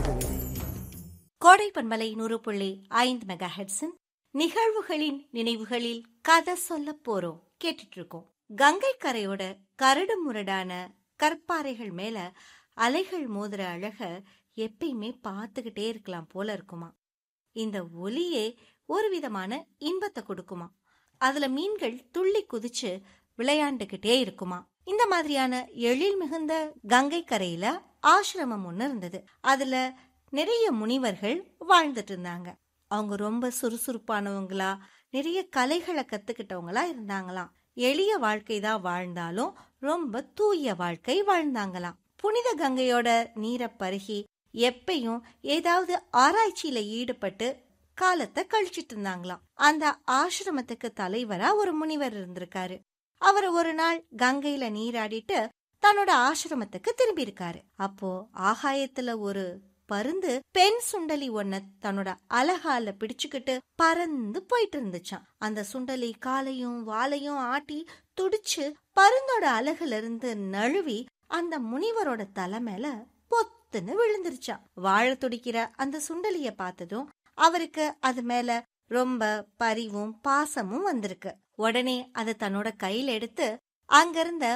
காதலே கோடை பண்பலை நூறு புள்ளி ஐந்து மெகா ஹெட்ஸின் நிகழ்வுகளின் நினைவுகளில் கதை சொல்ல போறோம் கேட்டுட்டு இருக்கோம் கங்கை கரையோட கரடு முரடான கற்பாறைகள் மேல அலைகள் மோதுற அழக எப்பயுமே பார்த்துக்கிட்டே இருக்கலாம் போல இருக்குமா இந்த ஒலியே ஒரு விதமான இன்பத்தை கொடுக்குமா அதுல மீன்கள் துள்ளி குதிச்சு விளையாண்டுகிட்டே இருக்குமா இந்த மாதிரியான எழில் மிகுந்த கங்கை கரையில ஆசிரமம் ஒண்ணு இருந்தது அதுல நிறைய முனிவர்கள் வாழ்ந்துட்டு இருந்தாங்க அவங்க ரொம்ப சுறுசுறுப்பானவங்களா நிறைய கலைகளை கத்துக்கிட்டவங்களா இருந்தாங்களாம் எளிய வாழ்க்கை தான் வாழ்ந்தாலும் ரொம்ப தூய வாழ்க்கை வாழ்ந்தாங்களாம் புனித கங்கையோட நீரை பருகி எப்பயும் ஏதாவது ஆராய்ச்சியில ஈடுபட்டு காலத்தை கழிச்சிட்டு இருந்தாங்களாம் அந்த ஆசிரமத்துக்கு தலைவரா ஒரு முனிவர் இருந்திருக்காரு அவர் ஒரு நாள் கங்கையில நீராடிட்டு தன்னோட ஆசிரமத்துக்கு திரும்பி இருக்காரு அப்போ ஆகாயத்துல ஒரு பருந்து பெண் சுண்டலி ஒன்ன தன்னோட அலகால பிடிச்சுக்கிட்டு பறந்து போயிட்டு இருந்துச்சாம் அந்த சுண்டலி காலையும் வாலையும் ஆட்டி துடிச்சு பருந்தோட அலகுல இருந்து நழுவி அந்த முனிவரோட தலை மேல பொத்துன்னு விழுந்துருச்சாம் வாழ துடிக்கிற அந்த சுண்டலிய பார்த்ததும் அவருக்கு அது மேல ரொம்ப பரிவும் பாசமும் வந்திருக்கு உடனே அதை தன்னோட கையில எடுத்து அங்கிருந்த